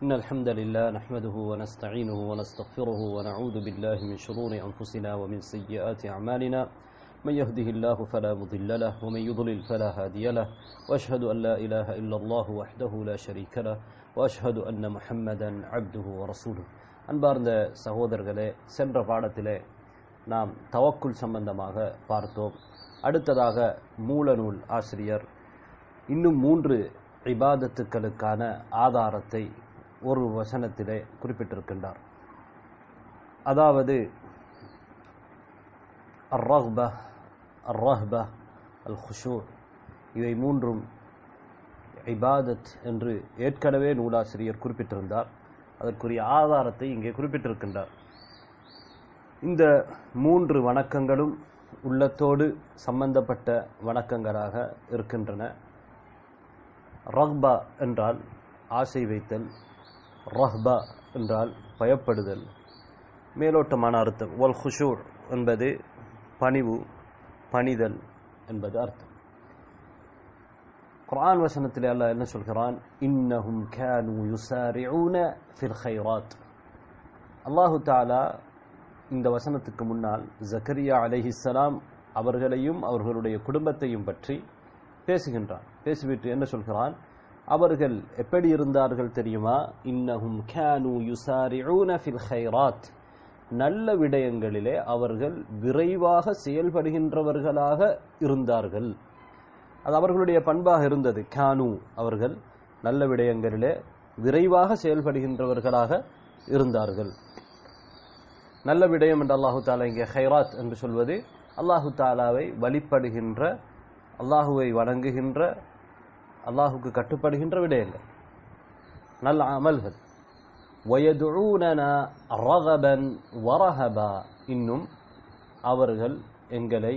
إن الحمد لله نحمده ونستعينه ونستغفره ونعوذ بالله من شرور أنفسنا ومن سيئات أعمالنا من يهده الله فلا مضل له ومن يضلل فلا هادي له وأشهد أن لا إله إلا الله وحده لا شريك له وأشهد أن محمدا عبده ورسوله அன்பார்ந்த சகோதரர்களே சென்ற பாடத்திலே நாம் தவக்குல் சம்பந்தமாக பார்த்தோம் அடுத்ததாக மூலநூல் ஆசிரியர் இன்னும் மூன்று இபாதத்துக்களுக்கான ஆதாரத்தை ஒரு வசனத்திலே குறிப்பிட்டிருக்கின்றார் அதாவது அர்ரஹ்ப அர்ரஹ்ப அல் ஹுஷூ இவை மூன்றும் இபாதத் என்று ஏற்கனவே நூலாசிரியர் குறிப்பிட்டிருந்தார் அதற்குரிய ஆதாரத்தை இங்கே குறிப்பிட்டிருக்கின்றார் இந்த மூன்று வணக்கங்களும் உள்ளத்தோடு சம்பந்தப்பட்ட வணக்கங்களாக இருக்கின்றன ரஹ்பா என்றால் ஆசை வைத்தல் ரஹ்பா என்றால் பயப்படுதல் மேலோட்டமான அர்த்தம் ஒல் ஹுஷூர் என்பது பணிவு பணிதல் என்பது அர்த்தம் குர்ஆன் வசனத்தில் அல்லாஹ் என்ன சொல்கிறான் இன்னஹும் கானு யுசாரிஊன ஃபில் கைராத் அல்லாஹு தாலா இந்த வசனத்துக்கு முன்னால் ஜக்கரியா அலைஹிஸ்ஸலாம் அவர்களையும் அவர்களுடைய குடும்பத்தையும் பற்றி பேசுகின்றான் பேசிவிட்டு என்ன சொல்கிறான் அவர்கள் எப்படி இருந்தார்கள் தெரியுமா இன்னஹும் கானு யுசாரிஊன ஃபில் கைராத் நல்ல விடயங்களிலே அவர்கள் விரைவாக செயல்படுகின்றவர்களாக இருந்தார்கள் அது அவர்களுடைய பண்பாக இருந்தது கானு அவர்கள் நல்ல விடயங்களிலே விரைவாக செயல்படுகின்றவர்களாக இருந்தார்கள் நல்ல விடயம் என்று அல்லாஹு தாலா இங்கே ஹைராத் என்று சொல்வது அல்லாஹு தாலாவை வழிபடுகின்ற அல்லாஹுவை வணங்குகின்ற அல்லாஹுக்கு கட்டுப்படுகின்ற விடயங்கள் நல்ல அமல்கள் வயதுஊனனா ரகபன் வரஹபா இன்னும் அவர்கள் எங்களை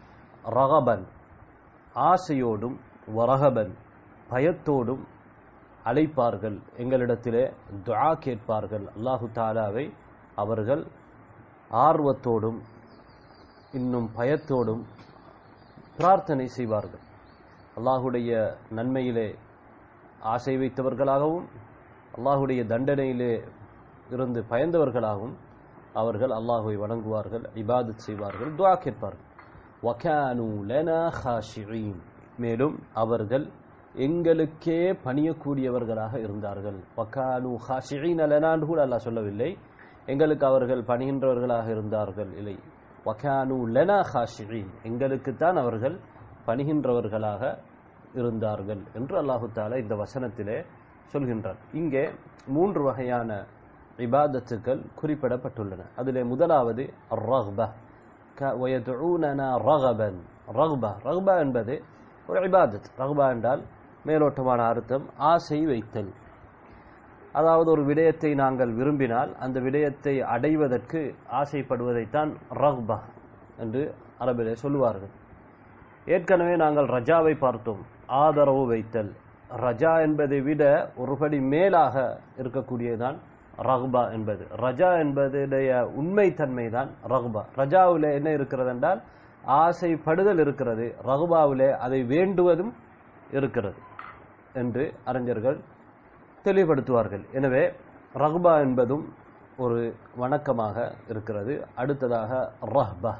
ரகபன் ஆசையோடும் வரகபன் பயத்தோடும் அழைப்பார்கள் எங்களிடத்திலே துஆ கேட்பார்கள் அல்லாஹு தாலாவை அவர்கள் ஆர்வத்தோடும் இன்னும் பயத்தோடும் பிரார்த்தனை செய்வார்கள் அல்லாஹுடைய நன்மையிலே ஆசை வைத்தவர்களாகவும் அல்லாஹுடைய தண்டனையிலே இருந்து பயந்தவர்களாகவும் அவர்கள் அல்லாஹுவை வணங்குவார்கள் இபாதத் செய்வார்கள் துஆ கேட்பார்கள் வகானு லனா ஹாஷிரீன் மேலும் அவர்கள் எங்களுக்கே பணியக்கூடியவர்களாக இருந்தார்கள் வகானு ஹாஷிரீன் லனான்னு கூட அல்லாஹ் சொல்லவில்லை எங்களுக்கு அவர்கள் பணிகின்றவர்களாக இருந்தார்கள் இல்லை வகானு லனா ஹாஷிரீன் எங்களுக்குத்தான் அவர்கள் பணிகின்றவர்களாக இருந்தார்கள் என்று அல்லாஹு தாலா இந்த வசனத்திலே சொல்கின்றார் இங்கே மூன்று வகையான இபாதத்துக்கள் குறிப்பிடப்பட்டுள்ளன அதிலே முதலாவது ரஹ்பா வயதுஊனனா ரகபன் ரகுபா ரகுபா என்பது ஒரு இபாதத் ரகுபா என்றால் மேலோட்டமான அர்த்தம் ஆசை வைத்தல் அதாவது ஒரு விடயத்தை நாங்கள் விரும்பினால் அந்த விடயத்தை அடைவதற்கு ஆசைப்படுவதைத்தான் ரஹ்பா என்று அரபிலே சொல்லுவார்கள் ஏற்கனவே நாங்கள் ரஜாவை பார்த்தோம் ஆதரவு வைத்தல் ரஜா என்பதை விட ஒருபடி மேலாக இருக்கக்கூடியதுதான் ரகுபா என்பது ரஜா என்பதுடைய உண்மை தன்மை தான் ரகுபா ரஜாவில் என்ன இருக்கிறது என்றால் ஆசைப்படுதல் இருக்கிறது ரகுபாவிலே அதை வேண்டுவதும் இருக்கிறது என்று அறிஞர்கள் தெளிவுபடுத்துவார்கள் எனவே ரகுபா என்பதும் ஒரு வணக்கமாக இருக்கிறது அடுத்ததாக ரஹ்பா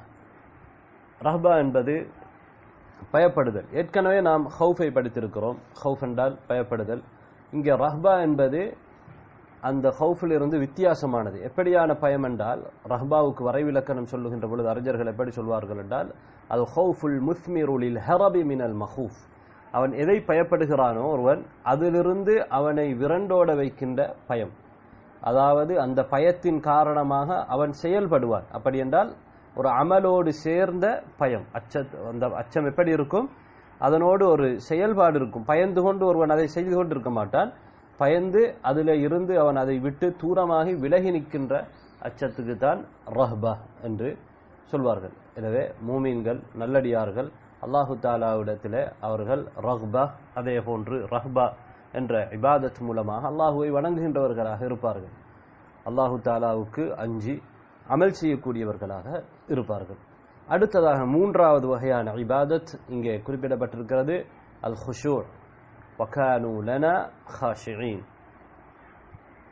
ரஹ்பா என்பது பயப்படுதல் ஏற்கனவே நாம் ஹவுஃபை படித்திருக்கிறோம் ஹவுஃப் என்றால் பயப்படுதல் இங்கே ரஹ்பா என்பது அந்த ஹவுஃபில் இருந்து வித்தியாசமானது எப்படியான பயம் என்றால் ரஹ்பாவுக்கு வரைவிலக்கணம் சொல்லுகின்ற பொழுது அறிஞர்கள் எப்படி சொல்வார்கள் என்றால் அது ஹவுஃபுல் முஸ்மிருலில் ஹரபி மினல் மஹூஃப் அவன் எதை பயப்படுகிறானோ ஒருவன் அதிலிருந்து அவனை விரண்டோட வைக்கின்ற பயம் அதாவது அந்த பயத்தின் காரணமாக அவன் செயல்படுவான் அப்படி என்றால் ஒரு அமலோடு சேர்ந்த பயம் அச்ச அந்த அச்சம் எப்படி இருக்கும் அதனோடு ஒரு செயல்பாடு இருக்கும் பயந்து கொண்டு ஒருவன் அதை செய்து கொண்டு இருக்க மாட்டான் பயந்து அதில் இருந்து அவன் அதை விட்டு தூரமாகி விலகி நிற்கின்ற அச்சத்துக்கு தான் ரஹ்பா என்று சொல்வார்கள் எனவே மூமீன்கள் நல்லடியார்கள் அல்லாஹு தாலாவிடத்தில் அவர்கள் ரஹ்பா அதே போன்று ரஹ்பா என்ற இபாதத் மூலமாக அல்லாஹுவை வணங்குகின்றவர்களாக இருப்பார்கள் அல்லாஹு தாலாவுக்கு அஞ்சி அமல் செய்யக்கூடியவர்களாக இருப்பார்கள் அடுத்ததாக மூன்றாவது வகையான இபாதத் இங்கே குறிப்பிடப்பட்டிருக்கிறது அல் ஹுஷூர் وكانوا لنا خاشعين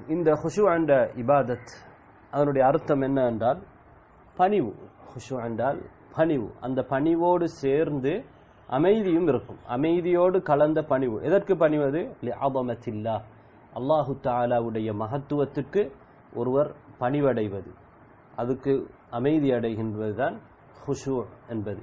இந்த ஹுஷு என்ற இபாதத் அதனுடைய அர்த்தம் என்ன என்றால் பணிவு ஹுஷு என்றால் பணிவு அந்த பணிவோடு சேர்ந்து அமைதியும் இருக்கும் அமைதியோடு கலந்த பணிவு எதற்கு பணிவது அபமத்தில்லா அல்லாஹு தாலாவுடைய மகத்துவத்துக்கு ஒருவர் பணிவடைவது அதுக்கு அமைதி அடைகின்றதுதான் ஹுஷு என்பது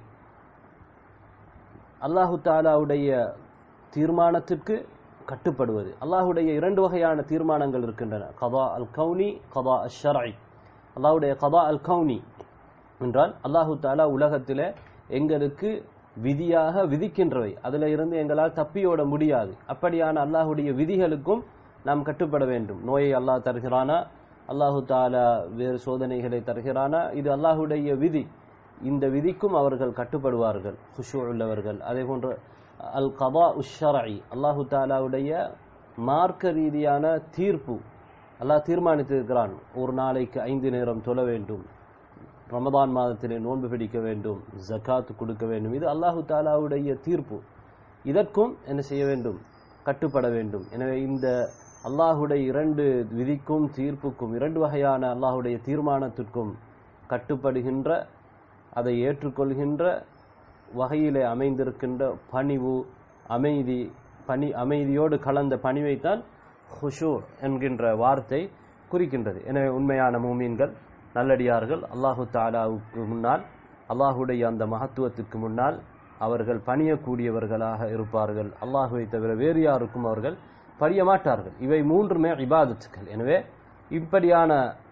அல்லாஹு தாலாவுடைய தீர்மானத்திற்கு கட்டுப்படுவது அல்லாஹுடைய இரண்டு வகையான தீர்மானங்கள் இருக்கின்றன கதா அல் கவுனி கதா அல் ஷரை அல்லாஹுடைய கதா அல் கவுனி என்றால் அல்லாஹு தாலா உலகத்தில் எங்களுக்கு விதியாக விதிக்கின்றவை அதில் இருந்து எங்களால் தப்பியோட முடியாது அப்படியான அல்லாஹுடைய விதிகளுக்கும் நாம் கட்டுப்பட வேண்டும் நோயை அல்லாஹ் தருகிறானா அல்லாஹு தாலா வேறு சோதனைகளை தருகிறானா இது அல்லாஹுடைய விதி இந்த விதிக்கும் அவர்கள் கட்டுப்படுவார்கள் குஷு உள்ளவர்கள் அதே போன்று அல் கபா உஷரை அல்லாஹு தாலாவுடைய மார்க்க ரீதியான தீர்ப்பு அல்லாஹ் தீர்மானித்திருக்கிறான் ஒரு நாளைக்கு ஐந்து நேரம் தொழ வேண்டும் ரமதான் மாதத்திலே நோன்பு பிடிக்க வேண்டும் ஜக்காத் கொடுக்க வேண்டும் இது அல்லாஹு தாலாவுடைய தீர்ப்பு இதற்கும் என்ன செய்ய வேண்டும் கட்டுப்பட வேண்டும் எனவே இந்த அல்லாஹுடைய இரண்டு விதிக்கும் தீர்ப்புக்கும் இரண்டு வகையான அல்லாஹுடைய தீர்மானத்திற்கும் கட்டுப்படுகின்ற அதை ஏற்றுக்கொள்கின்ற வகையிலே அமைந்திருக்கின்ற பணிவு அமைதி பணி அமைதியோடு கலந்த பணிவைத்தான் ஹுஷு என்கின்ற வார்த்தை குறிக்கின்றது எனவே உண்மையான மூமீன்கள் நல்லடியார்கள் அல்லாஹு தாலாவுக்கு முன்னால் அல்லாஹுடைய அந்த மகத்துவத்திற்கு முன்னால் அவர்கள் பணியக்கூடியவர்களாக இருப்பார்கள் அல்லாஹுவை தவிர வேறு யாருக்கும் அவர்கள் பணிய மாட்டார்கள் இவை மூன்றுமே இபாதத்துக்கள் எனவே இப்படியான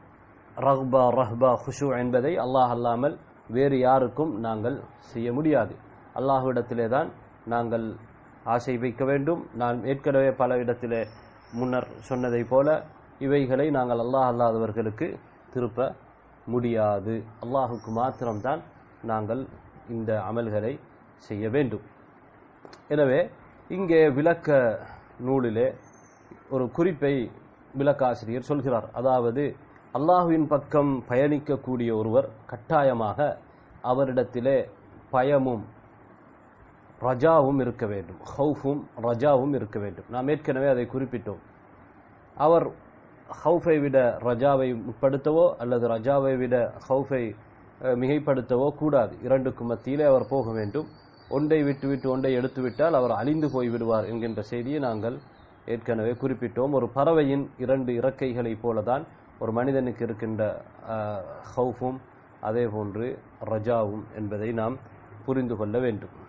ரஹ்பா ரஹ்பா ஹுஷு என்பதை அல்லாஹ் அல்லாமல் வேறு யாருக்கும் நாங்கள் செய்ய முடியாது அல்லாஹுவிடத்திலே தான் நாங்கள் ஆசை வைக்க வேண்டும் நான் ஏற்கனவே பல இடத்திலே முன்னர் சொன்னதைப் போல இவைகளை நாங்கள் அல்லாஹ் அல்லாதவர்களுக்கு திருப்ப முடியாது அல்லாஹுக்கு மாத்திரம்தான் நாங்கள் இந்த அமல்களை செய்ய வேண்டும் எனவே இங்கே விளக்க நூலிலே ஒரு குறிப்பை விளக்காசிரியர் சொல்கிறார் அதாவது அல்லாஹுவின் பக்கம் பயணிக்கக்கூடிய ஒருவர் கட்டாயமாக அவரிடத்திலே பயமும் ரஜாவும் இருக்க வேண்டும் ஹவுஃபும் ரஜாவும் இருக்க வேண்டும் நாம் ஏற்கனவே அதை குறிப்பிட்டோம் அவர் ஹவுஃபை விட ரஜாவை முற்படுத்தவோ அல்லது ரஜாவை விட ஹவுஃபை மிகைப்படுத்தவோ கூடாது இரண்டுக்கும் மத்தியிலே அவர் போக வேண்டும் ஒன்றை விட்டுவிட்டு ஒன்றை எடுத்துவிட்டால் அவர் அழிந்து போய் விடுவார் என்கின்ற செய்தியை நாங்கள் ஏற்கனவே குறிப்பிட்டோம் ஒரு பறவையின் இரண்டு இறக்கைகளைப் போலதான் ஒரு மனிதனுக்கு இருக்கின்ற ஹவுஃபும் அதே போன்று ரஜாவும் என்பதை நாம் புரிந்து கொள்ள வேண்டும்